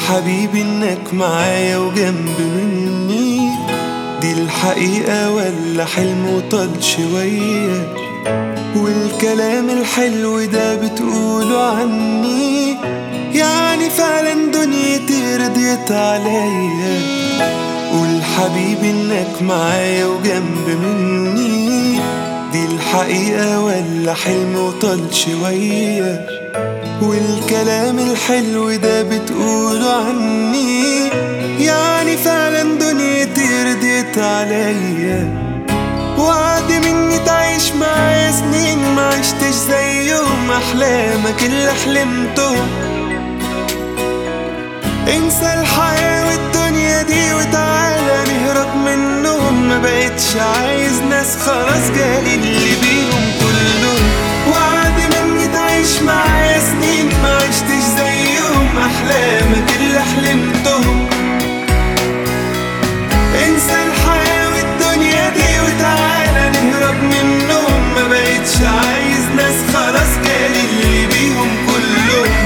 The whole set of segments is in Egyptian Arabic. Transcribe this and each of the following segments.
حبيبي انك معايا وجنب مني دي الحقيقة ولا حلم وطال شوية والكلام الحلو ده بتقوله عني يعني فعلا دنيتي رضيت عليا قول حبيبي انك معايا وجنب مني دي الحقيقة ولا حلم وطال شوية والكلام الحلو ده بتقوله عني يعني فعلا دنيتي رضيت عليا وعد مني تعيش معايا سنين ما عشتش زيهم احلامك اللي حلمتهم انسى الحياة والدنيا دي وتعالى نهرب منهم ما بقتش عايز ناس خلاص جالي اللي بيهم كلهم وعد مني تعيش معايا سنين ما عشتش زيهم احلامك اللي حلمتهم انسى الحياة والدنيا دي وتعالى نهرب منهم ما بقتش عايز ناس خلاص جالي اللي بيهم كلهم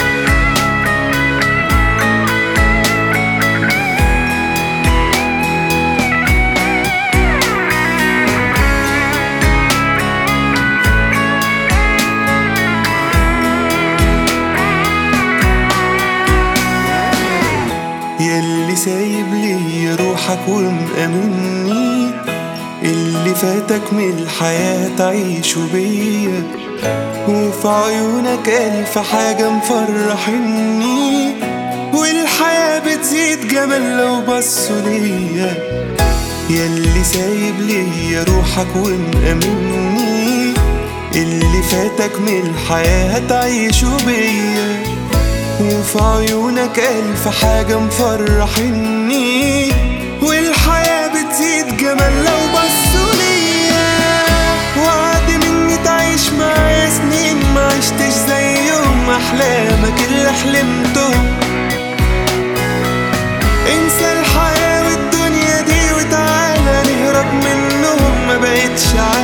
ياللي سايب لي روحك ومأمني اللي فاتك من الحياة تعيشه بيا وفي عيونك ألف حاجة مفرحني والحياة بتزيد جمال لو بصوا ليا ياللي سايب لي روحك ومأمني اللي فاتك من الحياة تعيشه بيا وفي عيونك ألف حاجة مفرحني والحياة بتزيد جمال لو بصوا ليا وعد مني تعيش معايا سنين ما عشتش زيهم أحلامك اللي حلمتهم انسى الحياة والدنيا دي وتعالى نهرب منهم ما بقتش عايز